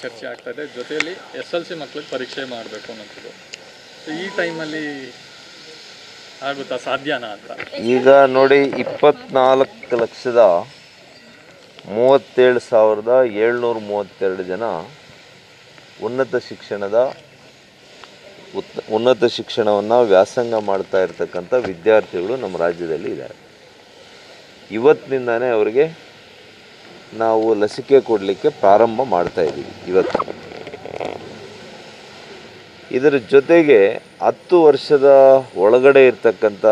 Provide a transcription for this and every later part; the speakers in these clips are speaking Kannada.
ಚರ್ಚೆ ಆಗ್ತಾ ಇದೆ ಜೊತೆಯಲ್ಲಿ ಎಸ್ ಎಲ್ ಸಿ ಮಕ್ಳಿಗೆ ಪರೀಕ್ಷೆ ಮಾಡಬೇಕು ಅನ್ನೋದು ಸೊ ಈ ಟೈಮಲ್ಲಿ ಆಗುತ್ತಾ ಸಾಧ್ಯನಾ ಅಂತ ಈಗ ನೋಡಿ ಇಪ್ಪತ್ನಾಲ್ಕು ಲಕ್ಷದ ಮೂವತ್ತೇಳು ಸಾವಿರದ ಏಳ್ನೂರ ಮೂವತ್ತೆರಡು ಜನ ಉನ್ನತ ಶಿಕ್ಷಣದ ಉತ್ ಉನ್ನತ ಶಿಕ್ಷಣವನ್ನು ವ್ಯಾಸಂಗ ಮಾಡ್ತಾ ಇರ್ತಕ್ಕಂಥ ವಿದ್ಯಾರ್ಥಿಗಳು ನಮ್ಮ ರಾಜ್ಯದಲ್ಲಿ ಇದ್ದಾರೆ ಇವತ್ತಿನಿಂದನೇ ಅವರಿಗೆ ನಾವು ಲಸಿಕೆ ಕೊಡಲಿಕ್ಕೆ ಪ್ರಾರಂಭ ಮಾಡ್ತಾ ಇದ್ದೀವಿ ಇವತ್ತು ಇದರ ಜೊತೆಗೆ ಹತ್ತು ವರ್ಷದ ಒಳಗಡೆ ಇರ್ತಕ್ಕಂಥ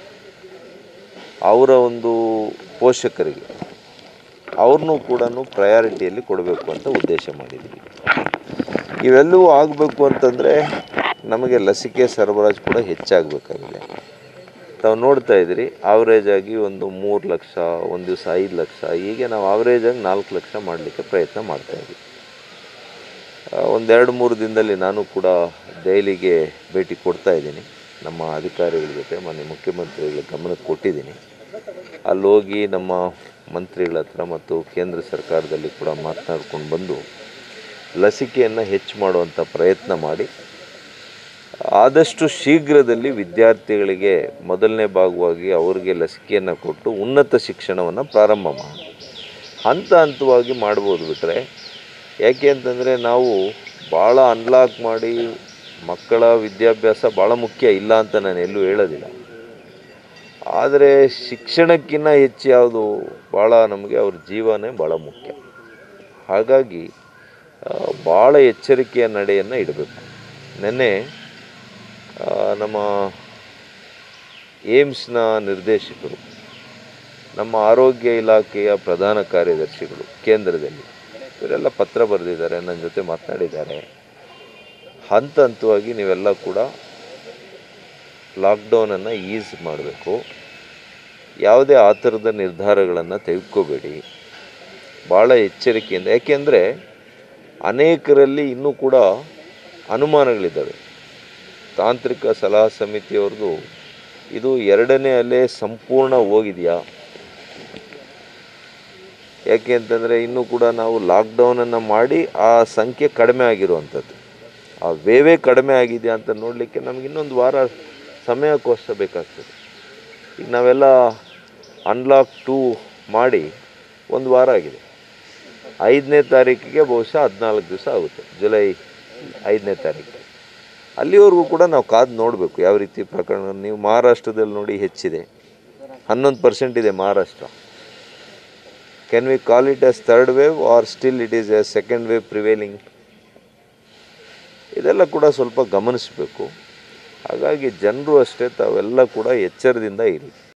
ಅವರ ಒಂದು ಪೋಷಕರಿಗೆ ಅವ್ರನ್ನೂ ಕೂಡ ಪ್ರಯಾರಿಟಿಯಲ್ಲಿ ಕೊಡಬೇಕು ಅಂತ ಉದ್ದೇಶ ಮಾಡಿದ್ದೀವಿ ಇವೆಲ್ಲವೂ ಆಗಬೇಕು ಅಂತಂದರೆ ನಮಗೆ ಲಸಿಕೆ ಸರಬರಾಜು ಕೂಡ ಹೆಚ್ಚಾಗಬೇಕಾಗಿದೆ ತಾವು ನೋಡ್ತಾ ಇದ್ದೀರಿ ಆವ್ರೇಜ್ ಆಗಿ ಒಂದು ಮೂರು ಲಕ್ಷ ಒಂದು ದಿವಸ ಐದು ಲಕ್ಷ ಹೀಗೆ ನಾವು ಆವ್ರೇಜ್ ಆಗಿ ನಾಲ್ಕು ಲಕ್ಷ ಮಾಡಲಿಕ್ಕೆ ಪ್ರಯತ್ನ ಮಾಡ್ತಾ ಇದ್ದೀವಿ ಆ, ಒಂದೆರಡು ಮೂರು ದಿನದಲ್ಲಿ ನಾನು ಕೂಡ ದೆಹಲಿಗೆ ಭೇಟಿ ಕೊಡ್ತಾ ಇದ್ದೀನಿ ನಮ್ಮ ಅಧಿಕಾರಿಗಳ ಜೊತೆ ಮಾನ್ಯ ಮುಖ್ಯಮಂತ್ರಿಗಳ ಗಮನಕ್ಕೆ ಕೊಟ್ಟಿದ್ದೀನಿ ಅಲ್ಲಿ ಹೋಗಿ ನಮ್ಮ ಮಂತ್ರಿಗಳ ಹತ್ರ ಮತ್ತು ಕೇಂದ್ರ ಸರ್ಕಾರದಲ್ಲಿ ಕೂಡ ಮಾತನಾಡ್ಕೊಂಡು ಬಂದು ಲಸಿಕೆಯನ್ನು ಹೆಚ್ಚು ಮಾಡುವಂಥ ಪ್ರಯತ್ನ ಮಾಡಿ ಆದಷ್ಟು ಶೀಘ್ರದಲ್ಲಿ ವಿದ್ಯಾರ್ಥಿಗಳಿಗೆ ಮೊದಲನೇ ಭಾಗವಾಗಿ ಅವರಿಗೆ ಲಸಿಕೆಯನ್ನು ಕೊಟ್ಟು ಉನ್ನತ ಶಿಕ್ಷಣವನ್ನು ಪ್ರಾರಂಭ ಮಾಡಿ ಹಂತ ಹಂತವಾಗಿ ಮಾಡ್ಬೋದು ಬಿಟ್ಟರೆ ಯಾಕೆ ಅಂತಂದರೆ ನಾವು ಭಾಳ ಅನ್ಲಾಕ್ ಮಾಡಿ ಮಕ್ಕಳ ವಿದ್ಯಾಭ್ಯಾಸ ಭಾಳ ಮುಖ್ಯ ಇಲ್ಲ ಅಂತ ನಾನು ಎಲ್ಲೂ ಹೇಳೋದಿಲ್ಲ ಆದರೆ ಶಿಕ್ಷಣಕ್ಕಿಂತ ಹೆಚ್ಚು ಯಾವುದು ಭಾಳ ನಮಗೆ ಅವ್ರ ಜೀವನೇ ಭಾಳ ಮುಖ್ಯ ಹಾಗಾಗಿ ಆ, ಭಾಳ ಎಚ್ಚರಿಕೆಯ ನಡೆಯನ್ನು ಇಡಬೇಕು ನೆನ್ನೆ ಆ, ನಮ್ಮ ಏಮ್ಸ್ನ ನಿರ್ದೇಶಕರು ನಮ್ಮ ಆರೋಗ್ಯ ಇಲಾಖೆಯ ಪ್ರಧಾನ ಕಾರ್ಯದರ್ಶಿಗಳು ಕೇಂದ್ರದಲ್ಲಿ ಇವರೆಲ್ಲ ಪತ್ರ ಬರೆದಿದ್ದಾರೆ ನನ್ನ ಜೊತೆ ಮಾತನಾಡಿದ್ದಾರೆ ಹಂತ ಹಂತವಾಗಿ ನೀವೆಲ್ಲ ಕೂಡ ಲಾಕ್ಡೌನನ್ನು ಈಸ್ ಮಾಡಬೇಕು ಯಾವುದೇ ಆ ಥರದ ನಿರ್ಧಾರಗಳನ್ನು ತೆಗೆದುಕೋಬೇಡಿ ಭಾಳ ಎಚ್ಚರಿಕೆಯಿಂದ ಯಾಕೆಂದರೆ ಅನೇಕರಲ್ಲಿ ಇನ್ನೂ ಕೂಡ ಅನುಮಾನಗಳಿದ್ದಾವೆ ತಾಂತ್ರಿಕ ಸಲಹಾ ಸಮಿತಿಯವ್ರದ್ದು ಇದು ಎರಡನೇ ಅಲೆ ಸಂಪೂರ್ಣ ಹೋಗಿದೆಯಾ ಯಾಕೆ ಅಂತಂದರೆ ಇನ್ನೂ ಕೂಡ ನಾವು ಲಾಕ್ಡೌನನ್ನು ಮಾಡಿ ಆ ಸಂಖ್ಯೆ ಕಡಿಮೆ ಆಗಿರುವಂಥದ್ದು ಆ ವೇವೇ ಕಡಿಮೆ ಆಗಿದೆಯಾ ಅಂತ ನೋಡಲಿಕ್ಕೆ ನಮ್ಗೆ ಇನ್ನೊಂದು ವಾರ ಸಮಯಕ್ಕೋಸ್ಕರ ಬೇಕಾಗ್ತದೆ ಈಗ ನಾವೆಲ್ಲ ಅನ್ಲಾಕ್ ಟೂ ಮಾಡಿ ಒಂದು ವಾರ ಆಗಿದೆ ಐದನೇ ತಾರೀಕಿಗೆ ಬಹುಶಃ ಹದಿನಾಲ್ಕು ದಿವಸ ಆಗುತ್ತೆ ಜುಲೈ ಐದನೇ ತಾರೀಕು ಅಲ್ಲಿವರೆಗೂ ಕೂಡ ನಾವು ಕಾದು ನೋಡಬೇಕು ಯಾವ ರೀತಿ ಪ್ರಕರಣ ನೀವು ಮಹಾರಾಷ್ಟ್ರದಲ್ಲಿ ನೋಡಿ ಹೆಚ್ಚಿದೆ ಹನ್ನೊಂದು ಪರ್ಸೆಂಟ್ ಇದೆ Maharashtra can we call it as third wave or still it is a second wave prevailing ಇದೆಲ್ಲ ಕೂಡ ಸ್ವಲ್ಪ ಗಮನಿಸಬೇಕು ಹಾಗಾಗಿ ಜನರು ಅಷ್ಟೇ ತಾವೆಲ್ಲ ಕೂಡ ಎಚ್ಚರದಿಂದ ಇರಿ